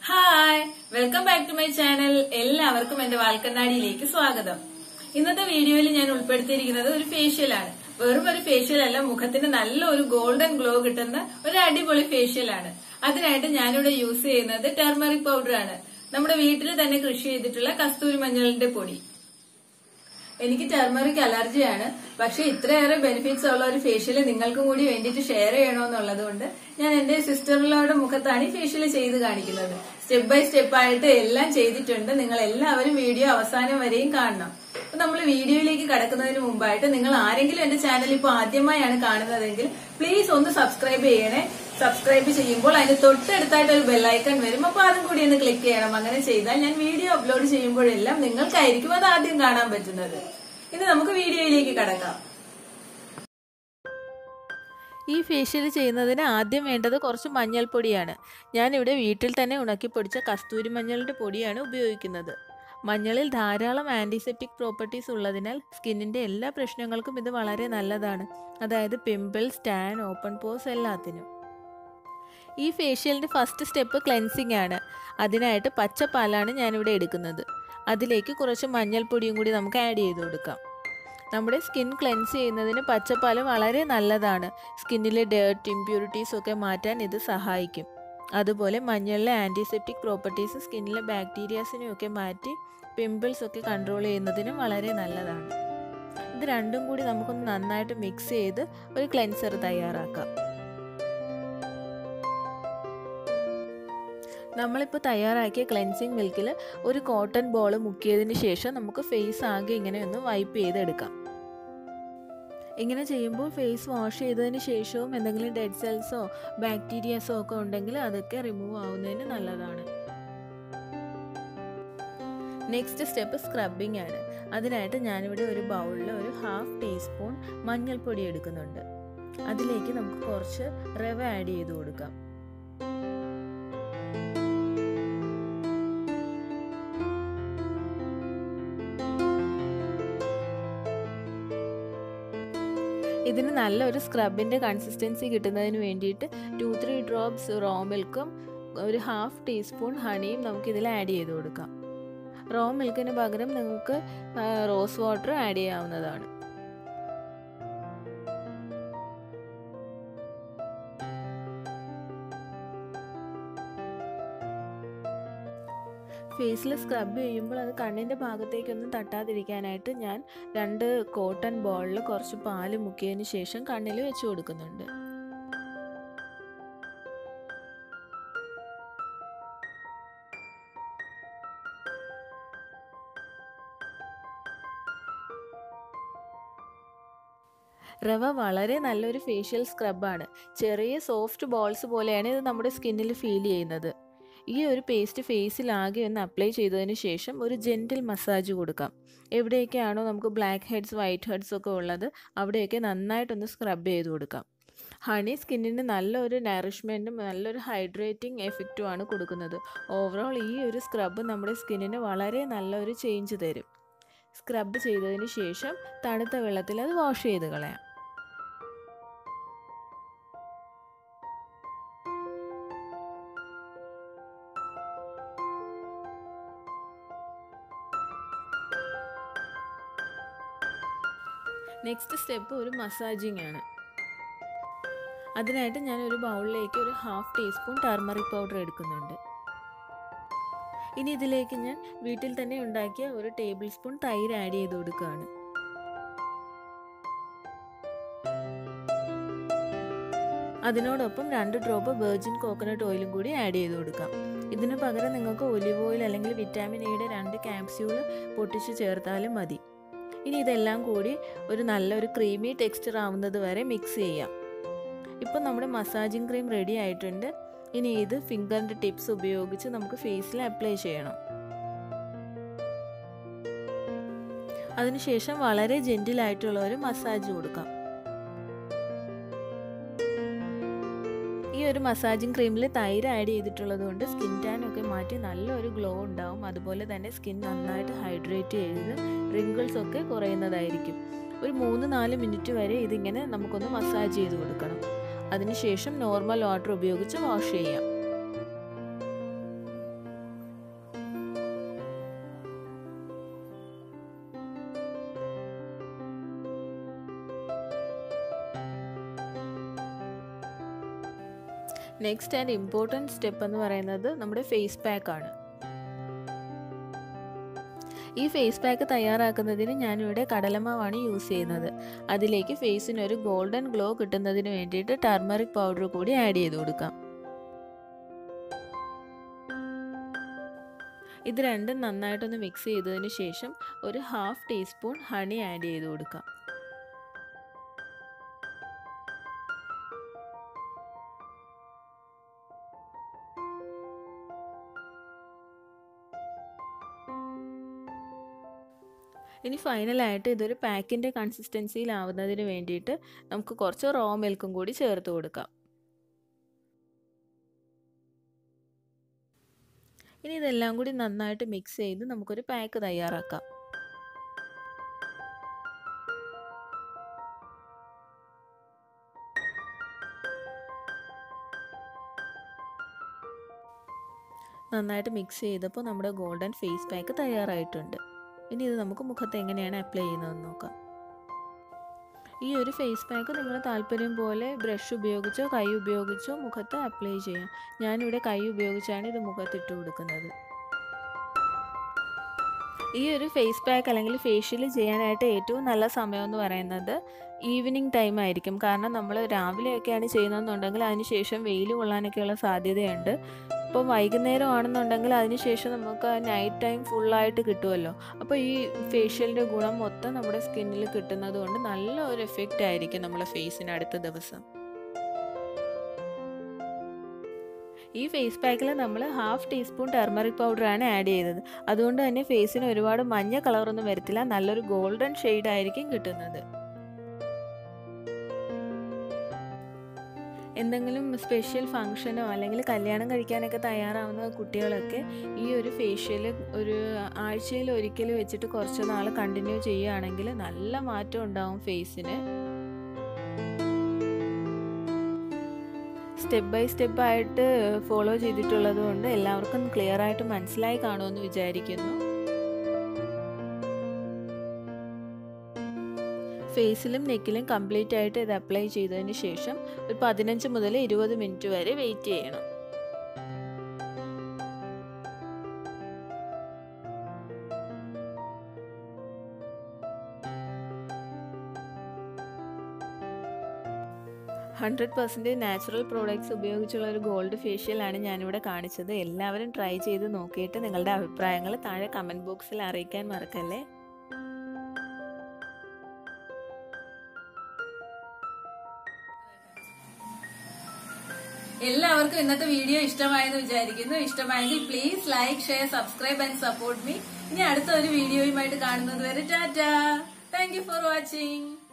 hi welcome back to my channel എല്ലാവർക്കും എന്റെ വാൽക്കണ്ണാടിയിലേക്ക് സ്വാഗതം ഇന്നത്തെ വീഡിയോയിൽ ഞാൻ ഉൾപ്പെടുത്തിയിരിക്കുന്നത് ഒരു ഫേഷ്യൽ ആണ് വെറും ഒരു ഫേഷ്യൽ അല്ല മുഖത്തിന് നല്ല ഒരു ഗോൾഡൻ ഗ്ലോ കിട്ടുന്ന ഒരു അടിപൊളി ഫേഷ്യൽ ആണ് അതിനായിട്ട് ഞാനിവിടെ യൂസ് ചെയ്യുന്നത് ടെർമറിക് പൗഡർ ആണ് നമ്മുടെ വീട്ടിൽ തന്നെ കൃഷി ചെയ്തിട്ടുള്ള കസ്തൂരി മഞ്ഞളിന്റെ പൊടി എനിക്ക് ടെർമറിക് അലർജിയാണ് പക്ഷെ ഇത്രയേറെ ബെനിഫിറ്റ്സ് ഉള്ള ഒരു ഫേഷ്യൽ നിങ്ങൾക്കും കൂടി വേണ്ടിയിട്ട് ഷെയർ ചെയ്യണമെന്നുള്ളത് കൊണ്ട് ഞാൻ എന്റെ സിസ്റ്ററിലോടെ മുഖത്താണ് ഈ ഫേഷ്യൽ ചെയ്ത് കാണിക്കുന്നത് സ്റ്റെപ്പ് ബൈ സ്റ്റെപ്പ് ആയിട്ട് എല്ലാം ചെയ്തിട്ടുണ്ട് നിങ്ങൾ എല്ലാവരും വീഡിയോ അവസാനം വരെയും കാണണം അപ്പൊ നമ്മൾ വീഡിയോയിലേക്ക് കടക്കുന്നതിന് മുമ്പായിട്ട് നിങ്ങൾ ആരെങ്കിലും എന്റെ ചാനൽ ഇപ്പോൾ ആദ്യമായാണ് കാണുന്നതെങ്കിൽ പ്ലീസ് ഒന്ന് സബ്സ്ക്രൈബ് ചെയ്യണേ സബ്സ്ക്രൈബ് ചെയ്യുമ്പോൾ അതിന് തൊട്ടടുത്തായിട്ട് ഒരു ബെല്ലൈക്കൺ വരും അപ്പൊ അതും കൂടി ഒന്ന് ക്ലിക്ക് ചെയ്യണം അങ്ങനെ ചെയ്താൽ ഞാൻ വീഡിയോ അപ്ലോഡ് ചെയ്യുമ്പോഴെല്ലാം നിങ്ങൾക്കായിരിക്കും അത് ആദ്യം കാണാൻ പറ്റുന്നത് ഇനി നമുക്ക് വീഡിയോയിലേക്ക് കടക്കാം ഈ ഫേഷ്യൽ ചെയ്യുന്നതിന് ആദ്യം വേണ്ടത് കുറച്ച് മഞ്ഞൾപ്പൊടിയാണ് ഞാനിവിടെ വീട്ടിൽ തന്നെ ഉണക്കി പൊടിച്ച കസ്തൂരി മഞ്ഞളിൻ്റെ പൊടിയാണ് ഉപയോഗിക്കുന്നത് മഞ്ഞളിൽ ധാരാളം ആൻറ്റിസെപ്റ്റിക് പ്രോപ്പർട്ടീസ് ഉള്ളതിനാൽ സ്കിന്നിൻ്റെ എല്ലാ പ്രശ്നങ്ങൾക്കും ഇത് വളരെ നല്ലതാണ് അതായത് പിമ്പിൾസ് ടാൻ ഓപ്പൺ പോസ് എല്ലാത്തിനും ഈ ഫേഷ്യലിൻ്റെ ഫസ്റ്റ് സ്റ്റെപ്പ് ക്ലെൻസിങ് ആണ് അതിനായിട്ട് പച്ചപ്പാലാണ് ഞാനിവിടെ എടുക്കുന്നത് അതിലേക്ക് കുറച്ച് മഞ്ഞൾപ്പൊടിയും കൂടി നമുക്ക് ആഡ് ചെയ്ത് കൊടുക്കാം നമ്മുടെ സ്കിൻ ക്ലെൻസ് ചെയ്യുന്നതിന് പച്ചപ്പാല് വളരെ നല്ലതാണ് സ്കിന്നിലെ ഡേർട്ട് ഇമ്പ്യൂരിറ്റീസ് ഒക്കെ മാറ്റാൻ ഇത് സഹായിക്കും അതുപോലെ മഞ്ഞളിലെ ആൻറ്റിസെപ്റ്റിക് പ്രോപ്പർട്ടീസ് സ്കിന്നിലെ ബാക്ടീരിയാസിനെ ഒക്കെ മാറ്റി പിമ്പിൾസ് ഒക്കെ കൺട്രോൾ ചെയ്യുന്നതിനും വളരെ നല്ലതാണ് ഇത് രണ്ടും കൂടി നമുക്കൊന്ന് നന്നായിട്ട് മിക്സ് ചെയ്ത് ഒരു ക്ലെൻസർ തയ്യാറാക്കാം നമ്മളിപ്പോൾ തയ്യാറാക്കിയ ക്ലെൻസിങ് മിൽക്കിൽ ഒരു കോട്ടൺ ബോൾ മുക്കിയതിന് ശേഷം നമുക്ക് ഫേസ് ആകെ ഇങ്ങനെ ഒന്ന് വൈപ്പ് ചെയ്തെടുക്കാം ഇങ്ങനെ ചെയ്യുമ്പോൾ ഫേസ് വാഷ് ചെയ്തതിന് ശേഷവും എന്തെങ്കിലും ഡെഡ് സെൽസോ ബാക്ടീരിയാസോ ഒക്കെ ഉണ്ടെങ്കിൽ അതൊക്കെ റിമൂവ് ആവുന്നതിന് നല്ലതാണ് നെക്സ്റ്റ് സ്റ്റെപ്പ് സ്ക്രബിംഗ് ആണ് അതിനായിട്ട് ഞാനിവിടെ ഒരു ബൗളിൽ ഒരു ഹാഫ് ടീസ്പൂൺ മഞ്ഞൾപ്പൊടി എടുക്കുന്നുണ്ട് അതിലേക്ക് നമുക്ക് കുറച്ച് റവ ആഡ് ചെയ്ത് കൊടുക്കാം ഇതിന് നല്ലൊരു സ്ക്രബിൻ്റെ കൺസിസ്റ്റൻസി കിട്ടുന്നതിന് വേണ്ടിയിട്ട് ടു ത്രീ ഡ്രോപ്സ് റോ മിൽക്കും ഒരു ഹാഫ് ടീസ്പൂൺ ഹണിയും നമുക്കിതിൽ ആഡ് ചെയ്ത് കൊടുക്കാം റോ മിൽക്കിന് പകരം നിങ്ങൾക്ക് റോസ് വാട്ടർ ആഡ് ചെയ്യാവുന്നതാണ് ഫേസിൽ സ്ക്രബ് ചെയ്യുമ്പോൾ അത് കണ്ണിൻ്റെ ഭാഗത്തേക്കൊന്നും തട്ടാതിരിക്കാനായിട്ട് ഞാൻ രണ്ട് കോട്ടൺ ബോളിൽ കുറച്ച് പാല് മുക്കിയതിന് ശേഷം കണ്ണിൽ വെച്ച് കൊടുക്കുന്നുണ്ട് റവ വളരെ നല്ലൊരു ഫേഷ്യൽ സ്ക്രബാണ് ചെറിയ സോഫ്റ്റ് ബോൾസ് പോലെയാണ് ഇത് നമ്മുടെ സ്കിന്നിൽ ഫീൽ ചെയ്യുന്നത് ഈ ഒരു പേസ്റ്റ് ഫേസിലാകെ ഒന്ന് അപ്ലൈ ചെയ്തതിന് ശേഷം ഒരു ജെൻറ്റിൽ മസാജ് കൊടുക്കാം എവിടെയൊക്കെയാണോ നമുക്ക് ബ്ലാക്ക് ഹെഡ്സ് വൈറ്റ് ഹെഡ്സ് ഒക്കെ ഉള്ളത് അവിടെയൊക്കെ നന്നായിട്ടൊന്ന് സ്ക്രബ് ചെയ്ത് കൊടുക്കാം ഹണി സ്കിന്നിന് നല്ലൊരു നറിഷ്മെൻറ്റും നല്ലൊരു ഹൈഡ്രേറ്റിംഗ് എഫക്റ്റുമാണ് കൊടുക്കുന്നത് ഓവറോൾ ഈ ഒരു സ്ക്രബ് നമ്മുടെ സ്കിന്നിന് വളരെ നല്ലൊരു ചേഞ്ച് തരും സ്ക്രബ് ചെയ്തതിന് ശേഷം തണുത്ത വെള്ളത്തിൽ അത് വാഷ് ചെയ്ത് കളയാം നെക്സ്റ്റ് സ്റ്റെപ്പ് ഒരു മസാജിങ് ആണ് അതിനായിട്ട് ഞാൻ ഒരു ബൗളിലേക്ക് ഒരു ഹാഫ് ടീസ്പൂൺ ടർമറിക് പൗഡർ എടുക്കുന്നുണ്ട് ഇനി ഇതിലേക്ക് ഞാൻ വീട്ടിൽ തന്നെ ഉണ്ടാക്കിയ ഒരു ടേബിൾ സ്പൂൺ തൈര് ആഡ് ചെയ്ത് കൊടുക്കുകയാണ് അതിനോടൊപ്പം രണ്ട് ഡ്രോപ്പ് വെർജിൻ കോക്കനട്ട് ഓയിലും കൂടി ആഡ് ചെയ്ത് കൊടുക്കാം ഇതിന് പകരം നിങ്ങൾക്ക് ഒലിവ് ഓയിൽ അല്ലെങ്കിൽ വിറ്റാമിൻ എയുടെ രണ്ട് ക്യാപ്സ്യൂൾ പൊട്ടിച്ച് ചേർത്താലും മതി ഇനി ഇതെല്ലാം കൂടി ഒരു നല്ലൊരു ക്രീമി ടെക്സ്ചർ ആവുന്നത് വരെ മിക്സ് ചെയ്യാം ഇപ്പം നമ്മുടെ മസാജിങ് ക്രീം റെഡി ആയിട്ടുണ്ട് ഇനി ഇത് ഫിംഗറിൻ്റെ ടിപ്സ് ഉപയോഗിച്ച് നമുക്ക് ഫേസിൽ അപ്ലൈ ചെയ്യണം അതിനുശേഷം വളരെ ജെൻറ്റിലായിട്ടുള്ള ഒരു മസാജ് കൊടുക്കാം ഈ ഒരു മസാജിങ് ക്രീമിൽ തൈര് ആഡ് ചെയ്തിട്ടുള്ളത് കൊണ്ട് സ്കിൻ ടാൻ ഒക്കെ മാറ്റി നല്ലൊരു ഗ്ലോ ഉണ്ടാവും അതുപോലെ തന്നെ സ്കിൻ നന്നായിട്ട് ഹൈഡ്രേറ്റ് ചെയ്ത് റിങ്കിൾസ് ഒക്കെ കുറയുന്നതായിരിക്കും ഒരു മൂന്ന് നാല് മിനിറ്റ് വരെ ഇതിങ്ങനെ നമുക്കൊന്ന് മസാജ് ചെയ്ത് കൊടുക്കണം അതിനുശേഷം നോർമൽ വാട്ടർ ഉപയോഗിച്ച് വാഷ് ചെയ്യാം നെക്സ്റ്റ് ആൻഡ് ഇമ്പോർട്ടൻറ്റ് സ്റ്റെപ്പ് എന്ന് പറയുന്നത് നമ്മുടെ ഫേസ് പാക്ക് ആണ് ഈ ഫേസ് പാക്ക് തയ്യാറാക്കുന്നതിന് ഞാനിവിടെ കടലമാവാണ് യൂസ് ചെയ്യുന്നത് അതിലേക്ക് ഫേസിന് ഒരു ഗോൾഡൻ ഗ്ലോ കിട്ടുന്നതിന് വേണ്ടിയിട്ട് ടർമറിക് പൗഡർ കൂടി ആഡ് ചെയ്ത് കൊടുക്കാം ഇത് രണ്ടും നന്നായിട്ടൊന്ന് മിക്സ് ചെയ്തതിന് ശേഷം ഒരു ഹാഫ് ടീസ്പൂൺ ഹണി ആഡ് ചെയ്ത് കൊടുക്കാം ഇനി ഫൈനലായിട്ട് ഇതൊരു പാക്കിൻ്റെ കൺസിസ്റ്റൻസിയിലാവുന്നതിന് വേണ്ടിയിട്ട് നമുക്ക് കുറച്ച് റോ മിൽക്കും കൂടി ചേർത്ത് കൊടുക്കാം ഇനി ഇതെല്ലാം കൂടി നന്നായിട്ട് മിക്സ് ചെയ്ത് നമുക്കൊരു പാക്ക് തയ്യാറാക്കാം നന്നായിട്ട് മിക്സ് ചെയ്തപ്പോൾ നമ്മുടെ ഗോൾഡൻ ഫേസ് പാക്ക് തയ്യാറായിട്ടുണ്ട് ഇനി ഇത് നമുക്ക് മുഖത്ത് എങ്ങനെയാണ് അപ്ലൈ ചെയ്യുന്നതെന്ന് നോക്കാം ഈ ഒരു ഫേസ് പാക്ക് നിങ്ങൾ താല്പര്യം പോലെ ബ്രഷ് ഉപയോഗിച്ചോ കൈ ഉപയോഗിച്ചോ മുഖത്ത് അപ്ലൈ ചെയ്യാം ഞാനിവിടെ കൈ ഉപയോഗിച്ചാണ് ഇത് മുഖത്തിട്ട് കൊടുക്കുന്നത് ഈ ഒരു ഫേസ് പാക്ക് അല്ലെങ്കിൽ ഫേഷ്യൽ ചെയ്യാനായിട്ട് ഏറ്റവും നല്ല സമയം എന്ന് പറയുന്നത് ഈവനിങ് ടൈം ആയിരിക്കും കാരണം നമ്മൾ രാവിലെയൊക്കെയാണ് ചെയ്യുന്നതെന്നുണ്ടെങ്കിൽ അതിന് ശേഷം വെയിൽ കൊള്ളാനൊക്കെയുള്ള സാധ്യതയുണ്ട് ഇപ്പോൾ വൈകുന്നേരം ആണെന്നുണ്ടെങ്കിൽ അതിനുശേഷം നമുക്ക് നൈറ്റ് ടൈം ഫുള്ളായിട്ട് കിട്ടുമല്ലോ അപ്പോൾ ഈ ഫേഷ്യലിൻ്റെ ഗുണം മൊത്തം നമ്മുടെ സ്കിന്നിൽ കിട്ടുന്നത് കൊണ്ട് നല്ല ഒരു എഫക്റ്റ് ആയിരിക്കും നമ്മുടെ ഫേസിന് അടുത്ത ദിവസം ഈ ഫേസ് പാക്കിൽ നമ്മൾ ഹാഫ് ടീസ്പൂൺ ടെർമറിക് പൗഡറാണ് ആഡ് ചെയ്തത് അതുകൊണ്ട് തന്നെ ഫേസിന് ഒരുപാട് മഞ്ഞ കളറൊന്നും വരത്തില്ല നല്ലൊരു ഗോൾഡൻ ഷെയ്ഡ് ആയിരിക്കും കിട്ടുന്നത് എന്തെങ്കിലും സ്പെഷ്യൽ ഫങ്ഷനോ അല്ലെങ്കിൽ കല്യാണം കഴിക്കാനൊക്കെ തയ്യാറാവുന്ന കുട്ടികളൊക്കെ ഈ ഒരു ഫേഷ്യൽ ഒരു ആഴ്ചയിൽ ഒരിക്കൽ വെച്ചിട്ട് കുറച്ച് നാൾ കണ്ടിന്യൂ ചെയ്യുകയാണെങ്കിൽ നല്ല മാറ്റം ഉണ്ടാവും ഫേസിന് സ്റ്റെപ്പ് ബൈ സ്റ്റെപ്പ് ആയിട്ട് ഫോളോ ചെയ്തിട്ടുള്ളത് കൊണ്ട് എല്ലാവർക്കും ക്ലിയർ ആയിട്ട് മനസ്സിലായി കാണുമെന്ന് വിചാരിക്കുന്നു ഫേസിലും നെക്കിലും കംപ്ലീറ്റ് ആയിട്ട് ഇത് അപ്ലൈ ചെയ്തതിന് ശേഷം ഒരു പതിനഞ്ച് മുതൽ ഇരുപത് മിനിറ്റ് വരെ വെയിറ്റ് ചെയ്യണം ഹൺഡ്രഡ് പെർസെൻറ്റേജ് നാച്ചുറൽ പ്രോഡക്ട്സ് ഉപയോഗിച്ചുള്ള ഒരു ഗോൾഡ് ഫേഷ്യലാണ് ഞാനിവിടെ കാണിച്ചത് എല്ലാവരും ട്രൈ ചെയ്ത് നോക്കിയിട്ട് നിങ്ങളുടെ അഭിപ്രായങ്ങൾ താഴെ കമൻറ്റ് ബോക്സിൽ അറിയിക്കാൻ മറക്കല്ലേ എല്ലാവർക്കും ഇന്നത്തെ വീഡിയോ ഇഷ്ടമായെന്ന് വിചാരിക്കുന്നു ഇഷ്ടമായെങ്കിൽ please like share subscribe and support me ഇനി അടുത്ത ഒരു വീഡിയോയുമായിട്ട് കാണുന്നത് വരെ ടാറ്റ താങ്ക് യു ഫോർ വാച്ചിങ്